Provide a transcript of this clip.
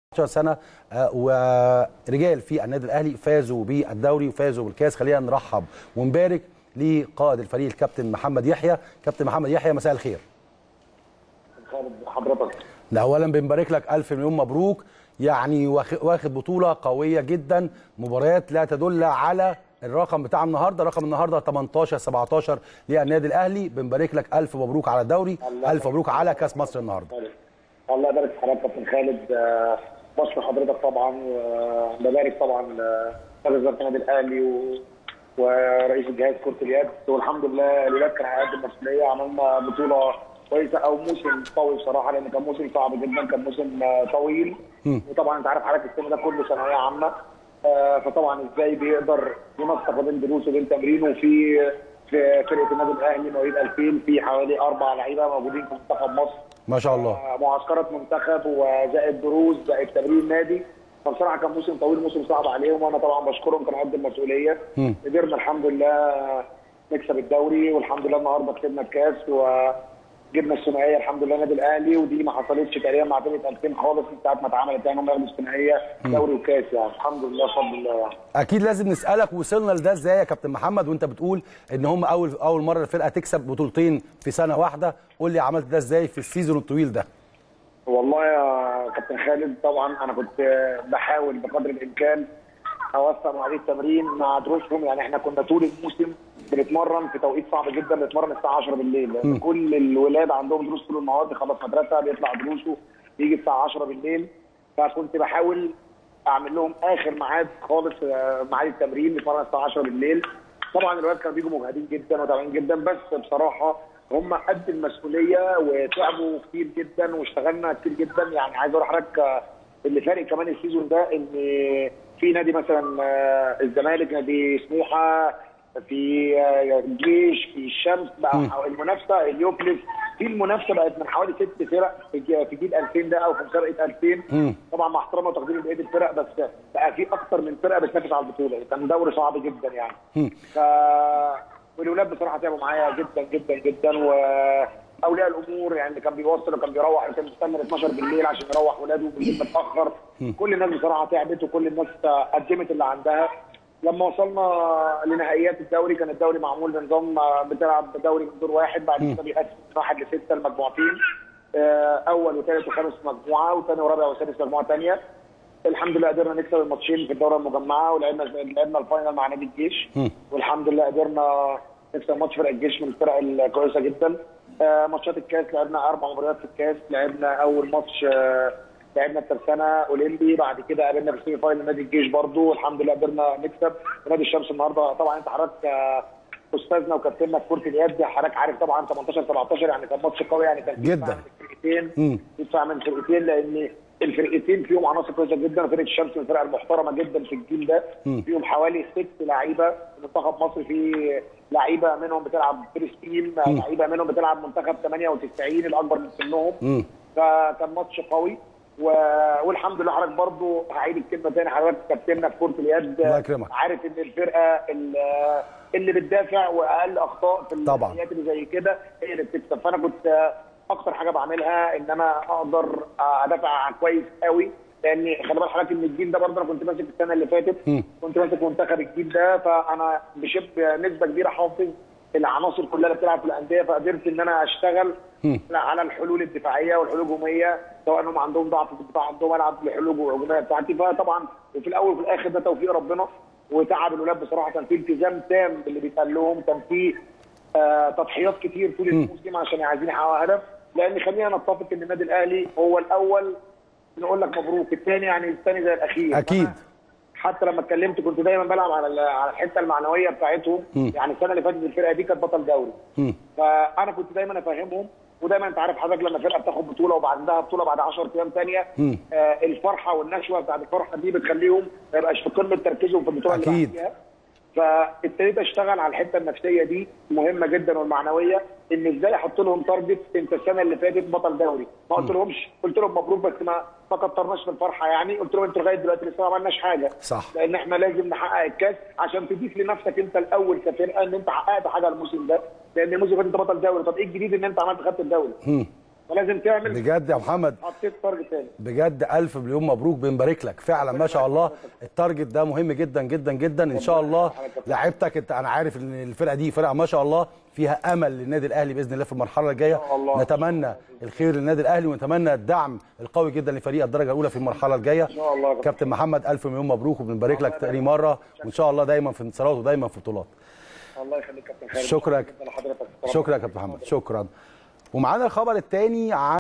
سنه آه، ورجال في النادي الاهلي فازوا بالدوري وفازوا بالكاس خلينا نرحب ونبارك لقائد الفريق الكابتن محمد يحيى كابتن محمد يحيى مساء الخير خالد حضرتك ده اولا بنبارك لك الف مليون مبروك يعني واخ- واخد بطوله قويه جدا مباريات لا تدل على الرقم بتاع النهارده رقم النهارده 18 17 للنادي الاهلي بنبارك لك الف مبروك على الدوري الله الف مبروك على كاس مصر النهارده خالد. الله يبارك في حضرتك كابتن خالد آه، بشكر حضرتك طبعا وببارك طبعا لرئيس وزاره النادي الاهلي و... ورئيس الجهاز كره اليد والحمد لله الولاد كان على قد المسؤوليه عملنا بطوله كويسه او موسم قوي بصراحه لان كان موسم صعب جدا كان موسم آه، طويل وطبعا انت عارف حضرتك السن ده كله ثانويه عامه آه، فطبعا ازاي بيقدر ينسق ما بين دروسه وبين تمرينه في في فرقه النادي الاهلي مواليد 2000 في حوالي اربع لعيبه موجودين في منتخب مصر ما شاء الله معسكرات منتخب وزائد دروس زائد تمرين نادي فبصراحه كان موسم طويل موسم صعب عليهم وانا طبعا بشكرهم كانوا قد المسؤوليه مم. قدرنا الحمد لله نكسب الدوري والحمد لله النهارده كسبنا الكاس وجبنا الثنائيه الحمد لله النادي الاهلي ودي ما حصلتش تقريبا مع فرقه 2000 خالص من ساعه ما اتعملت يعني هم ياخدوا الثنائيه دوري وكاس يعني الحمد لله بفضل الله يعني اكيد لازم نسالك وصلنا لده ازاي يا كابتن محمد وانت بتقول ان هم اول اول مره الفرقه تكسب بطولتين في سنه واحده قول لي عملت ده ازاي في السيزون الطويل ده والله يا كابتن خالد طبعا انا كنت بحاول بقدر الامكان اوسع مواعيد التمرين مع دروسهم يعني احنا كنا طول الموسم بنتمرن في توقيت صعب جدا بنتمرن الساعه 10 بالليل لان كل الولاد عندهم دروس طول النهار بيخلص مدرسه بيطلع دروسه يجي الساعه 10 بالليل فكنت بحاول اعمل لهم اخر ميعاد خالص آه، ميعاد التمرين بنتمرن الساعه 10 بالليل طبعا الولاد كانوا بيجوا مجهدين جدا وتعبانين جدا بس بصراحه هم قد المسؤوليه وتعبوا كتير جدا واشتغلنا كتير جدا يعني عايز اقول لحضرتك آه، اللي فارق كمان السيزون ده ان في نادي مثلا آه، الزمالك نادي سموحه في آه، الجيش في الشمس بقى المنافسه اليوبلس في المنافسه بقت من حوالي ست فرق في جي- في جيل 2000 ده او في مسابقه 2000 مم. طبعا مع احترامي وتقديري لبقيه الفرق بس بقى في اكتر من فرقه بتنافس على البطوله كان دوري صعب جدا يعني مم. ف والولاد بصراحه تعبوا معايا جدا جدا جدا واولياء الامور يعني اللي كان بيوصل وكان بيروح كان مستني 12 بالليل عشان يروح ولاده بالليل متاخر كل الناس بصراحه تعبت وكل الناس قدمت اللي عندها لما وصلنا لنهائيات الدوري كان الدوري معمول بنظام بتلعب دوري من دور واحد بعد كده بيقسم من واحد لسته المجموعتين آه، اول وثالث وخامس مجموعه وثاني ورابع وسادس مجموعه ثانيه الحمد لله قدرنا نكسب الماتشين في الدوره المجمعه ولعبنا لعبنا الفاينل مع نادي الجيش مم. والحمد لله قدرنا نكسب ماتش فرق الجيش من الفرق الكويسه جدا آه، ماتشات الكاس لعبنا اربع مباريات في الكاس لعبنا اول ماتش آه، لعبنا الترسانه اولمبي بعد كده قابلنا في السيمي فاينل نادي الجيش برضو والحمد لله قدرنا نكسب نادي الشمس النهارده طبعا انت حضرتك آه، استاذنا وكابتننا في كره اليد حضرتك عارف طبعا 18 17 يعني كان ماتش قوي يعني كان في جداً. دفاع من الفرقتين مم. يدفع من فرقتين لان الفرقتين فيهم عناصر كويسه جدا وفرقه الشمس من الفرق المحترمه جدا في الجيل ده مم. فيهم حوالي ست لعيبه في منتخب مصر في لعيبه منهم بتلعب فيرست تيم لعيبه منهم بتلعب منتخب 98 الاكبر من سنهم مم. فكان ماتش قوي و... والحمد لله حضرتك برضو هعيد الكلمه تاني حضرتك كابتننا في كره اليد الله يكرمك. عارف ان الفرقه ال- اللي بتدافع واقل اخطاء في طبعاً. النهائيات اللي زي كده هي اللي بتكسب فانا كنت اكتر حاجه بعملها ان انا اقدر ادافع كويس قوي لان خلي بالك حضرتك ان الجيل ده برضه انا كنت ماسك السنه اللي فاتت مم. كنت ماسك منتخب الجيل ده فانا بشبه نسبه كبيره حافظ العناصر كلها اللي بتلعب في الانديه فقدرت ان انا اشتغل مم. لا على الحلول الدفاعيه والحلول الهجوميه سواء انهم عندهم ضعف في الدفاع عندهم العب بالحلول الهجوميه بتاعتي فطبعا وفي الاول وفي الاخر ده توفيق ربنا وتعب الولاد بصراحه كان في التزام تام باللي بيتقال لهم كان في آه تضحيات كتير طول الموسم عشان عايزين يحققوا هدف لان خلينا نتفق ان النادي الاهلي هو الاول نقول لك مبروك الثاني يعني الثاني زي الاخير اكيد فأنا حتى لما اتكلمت كنت دايما بلعب على ال- على الحته المعنويه بتاعتهم مم. يعني السنه اللي فاتت الفرقه دي كانت بطل دوري مم. فانا كنت دايما افهمهم ودايما انت عارف حضرتك لما فرقه بتاخد بطوله وبعدها بطوله بعد 10 ايام ثانيه مم. آه الفرحه والنشوه بتاعت الفرحه دي بتخليهم ما يبقاش في قمه تركيزهم في البطوله اللي أكيد. بعديها فابتديت اشتغل على الحته النفسيه دي مهمه جدا والمعنويه ان ازاي احط لهم تارجت انت السنه اللي فاتت بطل دوري ما قلت لهمش قلت لهم مبروك بس ما ما كترناش في الفرحه يعني قلت لهم انتوا لغايه دلوقتي لسه ما عملناش حاجه صح. لان احنا لازم نحقق الكاس عشان تضيف لنفسك انت الاول كفرقه ان انت حققت حاجه الموسم ده لان الموسم اللي فات انت بطل دوري طب ايه الجديد ان انت عملت خدت الدوري مم. ولازم تعمل بجد يا محمد حطيت تارجت تاني بجد الف مليون مبروك بنبارك لك فعلا ما شاء الله التارجت ده مهم جدا جدا جدا ان شاء الله لعيبتك انت انا عارف ان الفرقه دي فرقه ما شاء الله فيها امل للنادي الاهلي باذن الله في المرحله الجايه شاء الله. نتمنى الخير للنادي الاهلي ونتمنى الدعم القوي جدا لفريق الدرجه الاولى في المرحله الجايه ان شاء الله يا كابتن. كابتن محمد الف مليون مبروك وبنبارك لك تاني مره وان شاء الله دايما في انتصارات ودايما في بطولات الله يخليك كابتن خالد شكرا. جدا لحضرتك شكرا يا كابتن محمد شكرا ومعانا الخبر الثاني عن